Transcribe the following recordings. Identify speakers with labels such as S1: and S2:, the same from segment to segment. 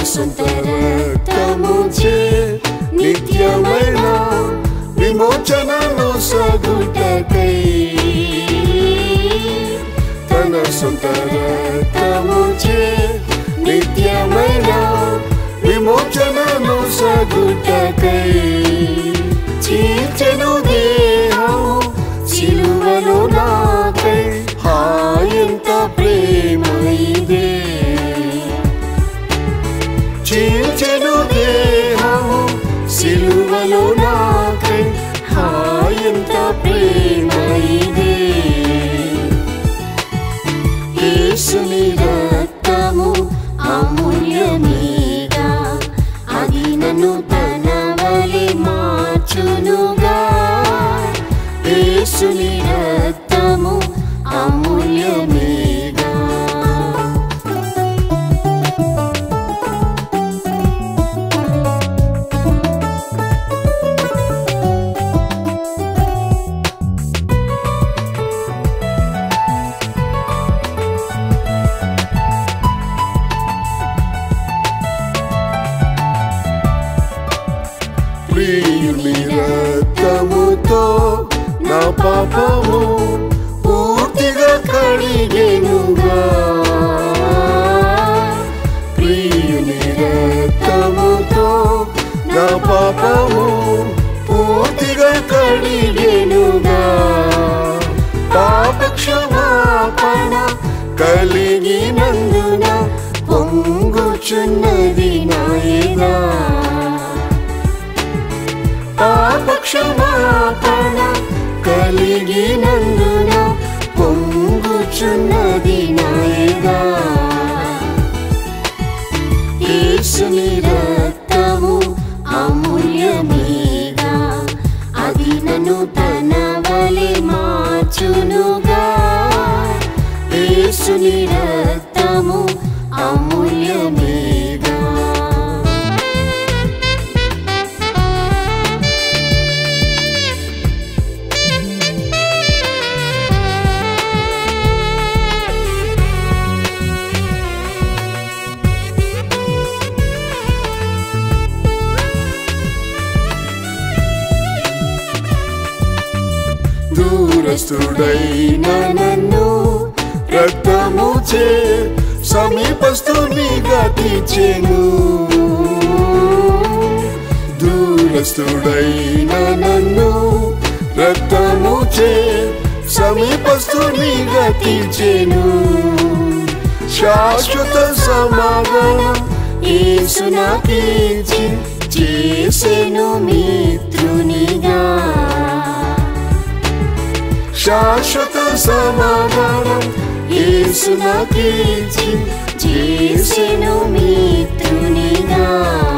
S1: సొంత రక్తముచే నిత్యమైన విమోచనను సగుటకై తన సొంత రక్తముచే నిత్యమైన విమోచనను సగుటకై చీర్చెను దేహము సిలువలో నాకై హాయంత ప్రేమ ఇదే చీల్చెను దేహము సిలువలో నాకై హాయంత ప్రేమ ఇదే యేసుని రక్తము అమూల్యమీగా అది నన్ను తన వలె మార్చునుగా యేసుని రక్తము అమూల్యమీగా ప్రియుని రక్తముతో నా పాపము పూర్తిగా కడిగెనుగా ప్రియుని రక్తముతో నా పాపము పూర్తిగా కడిగెనుగా పాప క్షమాపణ కలిగినందున పొంగుచున్నది నాయనా పాపక్షమాపణ కలిగినందున పొంగుచున్నది నాయగా యేసుని రక్తము అమూల్యమీగా అది నన్ను తన వలె మార్చునుగా యేసుని రక్తము అమూల్యమీగా దూరస్తుడైన నన్ను రక్తము చే సమీపస్తునిగా తీర్చెను దూరస్తుడైన నన్ను రక్తము చే సమీపస్తునిగా తీర్చెను శాశ్వత సమాధానం యేసు నాకిచ్చి చేసెను మిత్రునిగా శాశ్వత సమాధానం యేసు నాకిచ్చి చేసెను మిత్రునిగా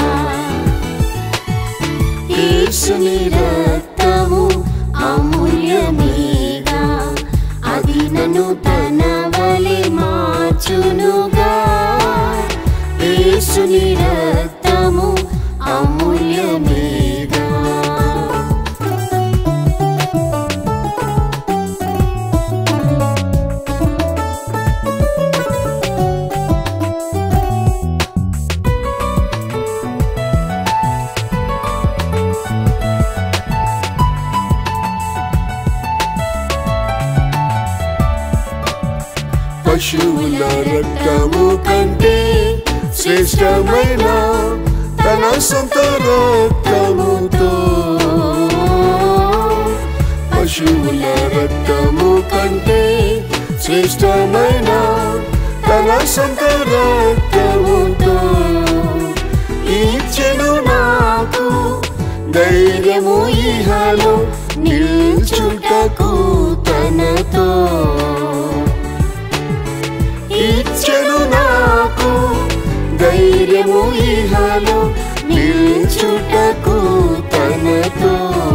S1: యేసుని రక్తము అమూల్యమీగా అది నన్ను తన వలె మార్చునుగా యేసుని రక్తము అమూల్యమీగా పశువుల రక్తము కంటే శ్రేష్టమైన తన సొంత రక్తముతో పశువుల రక్తము కంటే శ్రేష్టమైన తన సొంత రక్తముతో ఇచ్చెను నాకు ధైర్యము ఇహలో నిల్చుటకు తనతో ఇచ్చెను నాకు ధైర్యము ఇహలో నిల్చుటకు తనతో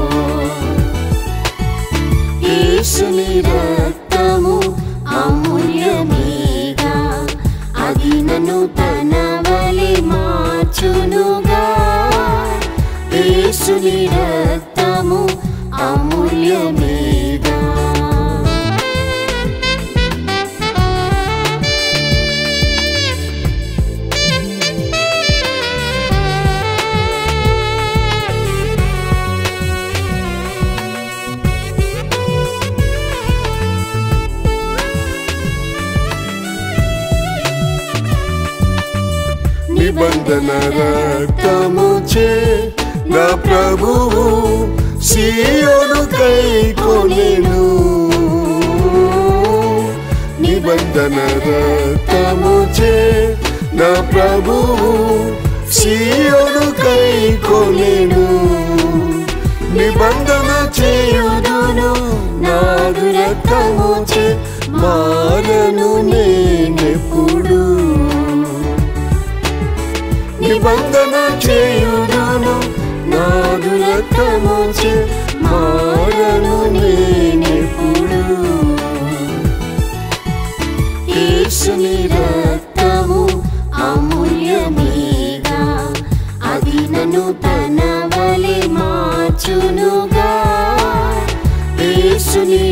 S1: యేసుని రక్తము అమూల్యమీగా అది నన్ను తన వలె మార్చునుగా యేసుని రక్తము అమూల్యమీగా
S2: నిబంధన రక్తము చే నా ప్రభువు సీయోను కై కొనేను నిబంధన రక్తము చే నా ప్రభువు సీయోను కై కొనేను నిబంధన చేయుదును నాదు రక్తము చే మారను నేనెప్పుడు నిబంధన చేయుదును నాదు రక్తము చే మారను నేనెప్పుడు
S1: యేసుని రక్తము అమూల్యమేగా అది నన్ను తన వలె మార్చునుగా యేసుని